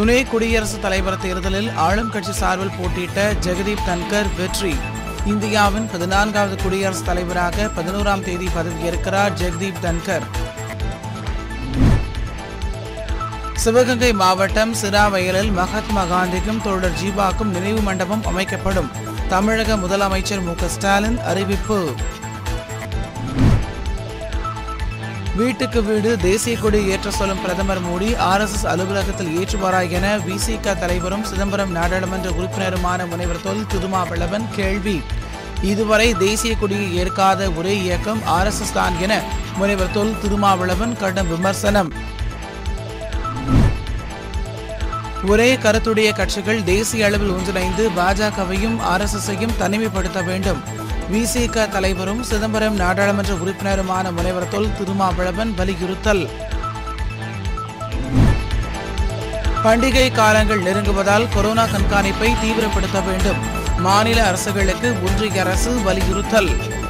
துணை குடியரசுத் தலைவர் தேர்தலில் ஆளும் கட்சி சார்பில் போட்டியிட்ட ஜெகதீப் தன்கர் வெற்றி இந்தியாவின் பதினான்காவது குடியரசுத் தலைவராக பதினோராம் தேதி பதவியேற்கிறார் ஜெகதீப் தன்கர் சிவகங்கை மாவட்டம் சிராவயலில் மகாத்மா காந்திக்கும் தோழர் ஜீவாக்கும் நினைவு மண்டபம் அமைக்கப்படும் தமிழக முதலமைச்சர் மு க ஸ்டாலின் அறிவிப்பு வீட்டுக்கு வீடு தேசிய கொடி ஏற்ற சொல்லும் பிரதமர் மோடி ஆர்எஸ்எஸ் அலுவலகத்தில் ஏற்றுவாரா என விசிக தலைவரும் சிதம்பரம் நாடாளுமன்ற உறுப்பினருமான முனைவர் தொல் திருமாவளவன் கேள்வி இதுவரை தேசிய கொடியை ஏற்காத ஒரே இயக்கம் ஆர்எஸ்எஸ் தான் என முனைவர் தொல் திருமாவளவன் கடும் விமர்சனம் ஒரே கருத்துடைய கட்சிகள் தேசிய அளவில் ஒன்றிணைந்து பாஜகவையும் ஆர்எஸ்எஸ்ஸையும் தனிமைப்படுத்த வேண்டும் விசிக தலைவரும் சிதம்பரம் நாடாளுமன்ற உறுப்பினருமான முனைவர் தொல் திருமாவளவன் வலியுறுத்தல் பண்டிகை காலங்கள் நெருங்குவதால் கொரோனா கண்காணிப்பை தீவிரப்படுத்த வேண்டும் மாநில அரசுகளுக்கு ஒன்றிய அரசு வலியுறுத்தல்